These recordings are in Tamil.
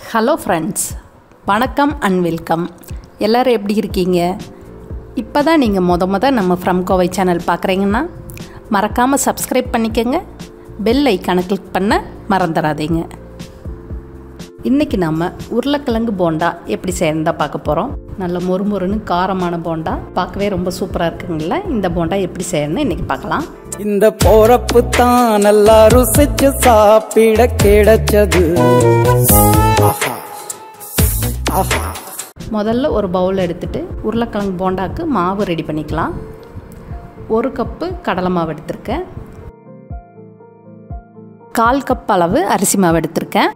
ஹலோ ஃப்ரெண்ட்ஸ் வணக்கம் அண்ட் வெல்கம் எல்லோரும் எப்படி இருக்கீங்க இப்போ தான் நீங்கள் மொத மொத நம்ம ஃப்ரம் கோவை சேனல் பார்க்குறீங்கன்னா மறக்காமல் சப்ஸ்கிரைப் பண்ணிக்கோங்க பெல் ஐக்கானை கிளிக் பண்ண மறந்துடாதீங்க இன்றைக்கி நம்ம உருளைக்கிழங்கு போண்டா எப்படி செய்யறதா பார்க்க போகிறோம் நல்ல மொறுமொறுன்னு காரமான போண்டா பார்க்கவே ரொம்ப சூப்பராக இருக்குங்கள இந்த போண்டா எப்படி செய்யணும்னு இன்றைக்கி பார்க்கலாம் இந்த போறப்பு தான் நல்லா ருசிச்சு சாப்பிட கிடைச்சது ஆஹா ஆஹா முதல்ல ஒரு பவுல் எடுத்துட்டு உருளைக்கிழங்கு போண்டாக்கு மாவு ரெடி பண்ணிக்கலாம் ஒரு கப்பு கடலை மாவு எடுத்திருக்கேன் கால் கப் அளவு அரிசி மாவு எடுத்திருக்கேன்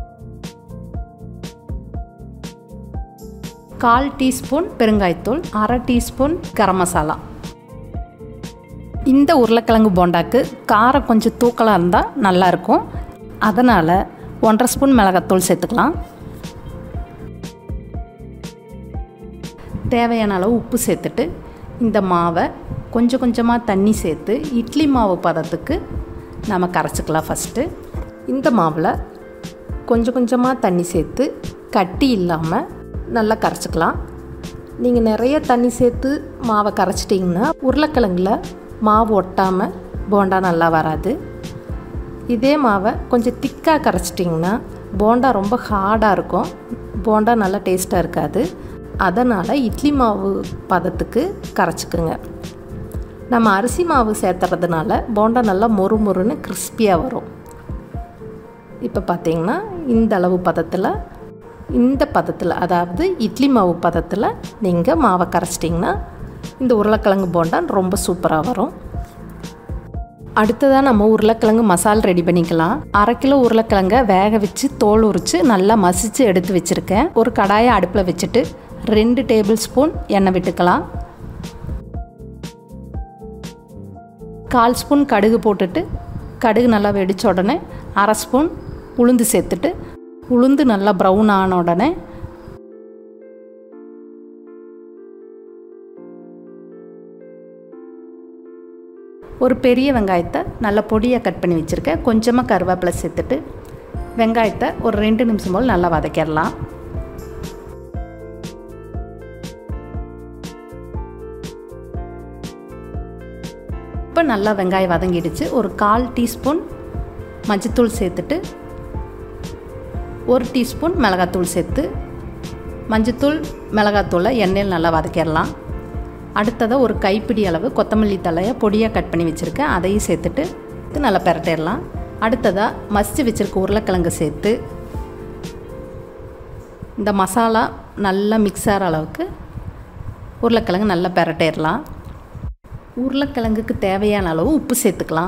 கால் டீஸ்பூன் பெருங்காயத்தூள் அரை டீஸ்பூன் கரம் மசாலா இந்த உருளைக்கிழங்கு போண்டாக்கு காரம் கொஞ்சம் தூக்கலாக இருந்தால் நல்லாயிருக்கும் அதனால் ஒன்றரை ஸ்பூன் மிளகாத்தூள் சேர்த்துக்கலாம் தேவையான அளவு உப்பு சேர்த்துட்டு இந்த மாவை கொஞ்சம் கொஞ்சமாக தண்ணி சேர்த்து இட்லி மாவு பதத்துக்கு நம்ம கரைச்சிக்கலாம் ஃபஸ்ட்டு இந்த மாவில் கொஞ்சம் கொஞ்சமாக தண்ணி சேர்த்து கட்டி இல்லாமல் நல்லா கரைச்சிக்கலாம் நீங்கள் நிறைய தண்ணி சேர்த்து மாவை கரைச்சிட்டிங்கன்னா உருளைக்கிழங்குல மாவு ஒட்டாமல் போண்டா நல்லா வராது இதே மாவை கொஞ்சம் திக்காக கரைச்சிட்டிங்கன்னா போண்டா ரொம்ப ஹார்டாக இருக்கும் போண்டா நல்லா டேஸ்ட்டாக இருக்காது அதனால் இட்லி மாவு பதத்துக்கு கரைச்சிக்குங்க நம்ம அரிசி மாவு சேர்த்துறதுனால போண்டா நல்லா மொறு மொறுன்னு கிறிஸ்பியாக வரும் இப்போ பார்த்தீங்கன்னா இந்த அளவு பதத்தில் இந்த பதத்தில் அதாவது இட்லி மாவு பதத்தில் நீங்கள் மாவை கரைச்சிட்டிங்கன்னா இந்த உருளைக்கிழங்கு போண்டா ரொம்ப சூப்பராக வரும் அடுத்ததாக நம்ம உருளைக்கிழங்கு மசால் ரெடி பண்ணிக்கலாம் அரை கிலோ உருளைக்கிழங்க வேக வச்சு தோல் உரித்து நல்லா மசித்து எடுத்து வச்சுருக்கேன் ஒரு கடாயை அடுப்பில் வச்சுட்டு ரெண்டு டேபிள் ஸ்பூன் எண்ணெய் விட்டுக்கலாம் கால் ஸ்பூன் கடுகு போட்டுட்டு கடுகு நல்லா வெடித்த உடனே அரை ஸ்பூன் உளுந்து சேர்த்துட்டு உளுந்து நல்லா ப்ரௌன் ஆன உடனே ஒரு பெரிய வெங்காயத்தை நல்லா பொடியாக கட் பண்ணி வச்சுருக்கேன் கொஞ்சமாக கருவேப்பிலை சேர்த்துட்டு வெங்காயத்தை ஒரு ரெண்டு நிமிஷம் போல் நல்லா வதக்கிடலாம் இப்போ நல்லா வெங்காயம் வதங்கிடுச்சு ஒரு கால் டீஸ்பூன் மஞ்சத்தூள் சேர்த்துட்டு ஒரு டீஸ்பூன் மிளகாத்தூள் சேர்த்து மஞ்சத்தூள் மிளகாத்தூளை எண்ணெயில் நல்லா வதக்கிடலாம் அடுத்ததாக ஒரு கைப்பிடி அளவு கொத்தமல்லி தலையை பொடியாக கட் பண்ணி வச்சுருக்கேன் அதையும் சேர்த்துட்டு இது நல்லா பெரட்டிடலாம் அடுத்ததாக மசித்து வச்சுருக்க உருளைக்கிழங்கு சேர்த்து இந்த மசாலா நல்லா மிக்ஸ் ஆகிற அளவுக்கு உருளைக்கிழங்கு நல்லா பெரட்டிடலாம் உருளைக்கிழங்குக்கு தேவையான அளவு உப்பு சேர்த்துக்கலாம்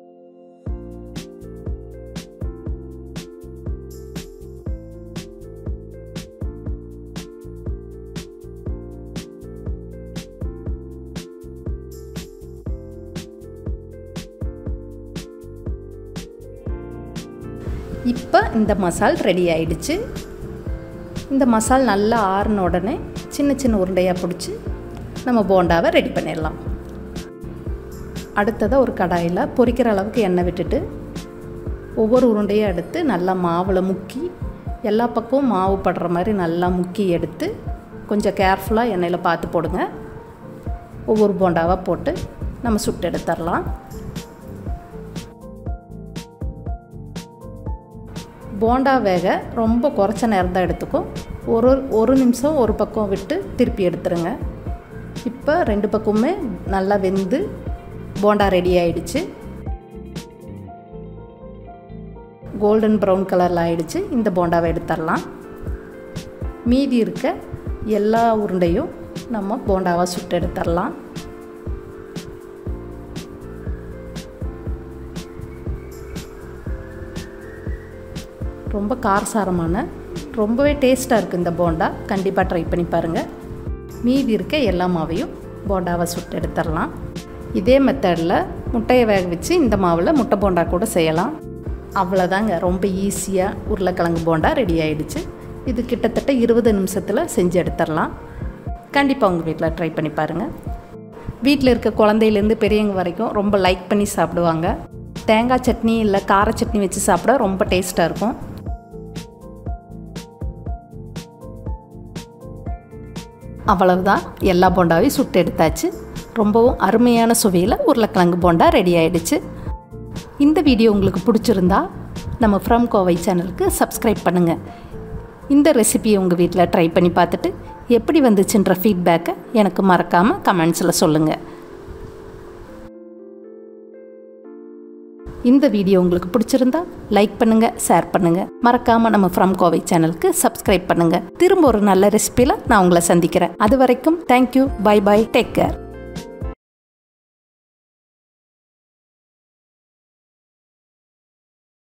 இப்போ இந்த மசால் ரெடி ஆயிடுச்சு இந்த மசால் நல்லா ஆறின உடனே சின்ன சின்ன உருண்டையாக பிடிச்சி நம்ம போண்டாவை ரெடி பண்ணிடலாம் அடுத்ததாக ஒரு கடாயில் பொரிக்கிற அளவுக்கு எண்ணெய் விட்டுட்டு ஒவ்வொரு உருண்டையும் எடுத்து நல்லா மாவில் முக்கி எல்லா பக்கமும் மாவு படுற மாதிரி நல்லா முக்கி எடுத்து கொஞ்சம் கேர்ஃபுல்லாக எண்ணெயில் பார்த்து போடுங்க ஒவ்வொரு போண்டாவாக போட்டு நம்ம சுட்டு எடுத்துடலாம் போண்டா வேக ரொம்ப குறைச்ச நேரம் தான் எடுத்துக்கும் ஒரு ஒரு நிமிஷம் ஒரு பக்கம் விட்டு திருப்பி எடுத்துருங்க இப்போ ரெண்டு பக்கமுமே நல்லா வெந்து போண்டா ரெடி ஆயிடுச்சு கோல்டன் ப்ரௌன் கலரில் ஆயிடுச்சு இந்த போண்டாவை எடுத்துடலாம் மீதி இருக்க எல்லா உருண்டையும் நம்ம போண்டாவாக சுட்டு எடுத்துடலாம் ரொம்ப காரசாரமான ரொம்பவே டேஸ்ட்டாக இருக்குது இந்த போண்டா கண்டிப்பாக ட்ரை பண்ணி பாருங்கள் மீதி இருக்க எல்லா மாவையும் போண்டாவை சுட்டு எடுத்துடலாம் இதே மெத்தடில் முட்டையை வேக வச்சு இந்த மாவில் முட்டை போண்டா கூட செய்யலாம் அவ்வளோதாங்க ரொம்ப ஈஸியாக உருளைக்கிழங்கு போண்டா ரெடி ஆகிடுச்சு இது கிட்டத்தட்ட இருபது நிமிஷத்தில் செஞ்சு எடுத்துடலாம் கண்டிப்பாக உங்கள் வீட்டில் ட்ரை பண்ணி பாருங்கள் வீட்டில் இருக்க குழந்தையிலேருந்து பெரியவங்க வரைக்கும் ரொம்ப லைக் பண்ணி சாப்பிடுவாங்க தேங்காய் சட்னி இல்லை கார சட்னி வச்சு சாப்பிட ரொம்ப டேஸ்ட்டாக இருக்கும் அவ்வளவுதான் எல்லா போண்டாவையும் சுட்டு எடுத்தாச்சு ரொம்பவும் அருமையான சுவையில் உருளைக்கிழங்கு போண்டா ரெடி ஆயிடுச்சு இந்த வீடியோ உங்களுக்கு பிடிச்சிருந்தா நம்ம ஃப்ரம் கோவை சேனலுக்கு சப்ஸ்கிரைப் பண்ணுங்கள் இந்த ரெசிபியை உங்கள் வீட்டில் ட்ரை பண்ணி பார்த்துட்டு எப்படி வந்துச்சுன்ற ஃபீட்பேக்கை எனக்கு மறக்காமல் கமெண்ட்ஸில் சொல்லுங்கள் இந்த வீடியோ உங்களுக்கு பிடிச்சிருந்தா லைக் பண்ணுங்கள் ஷேர் பண்ணுங்கள் மறக்காமல் நம்ம ஃப்ரம் கோவை சேனலுக்கு சப்ஸ்கிரைப் பண்ணுங்கள் திரும்ப ஒரு நல்ல ரெசிபியில் நான் உங்களை சந்திக்கிறேன் அது வரைக்கும் thank you bye bye take care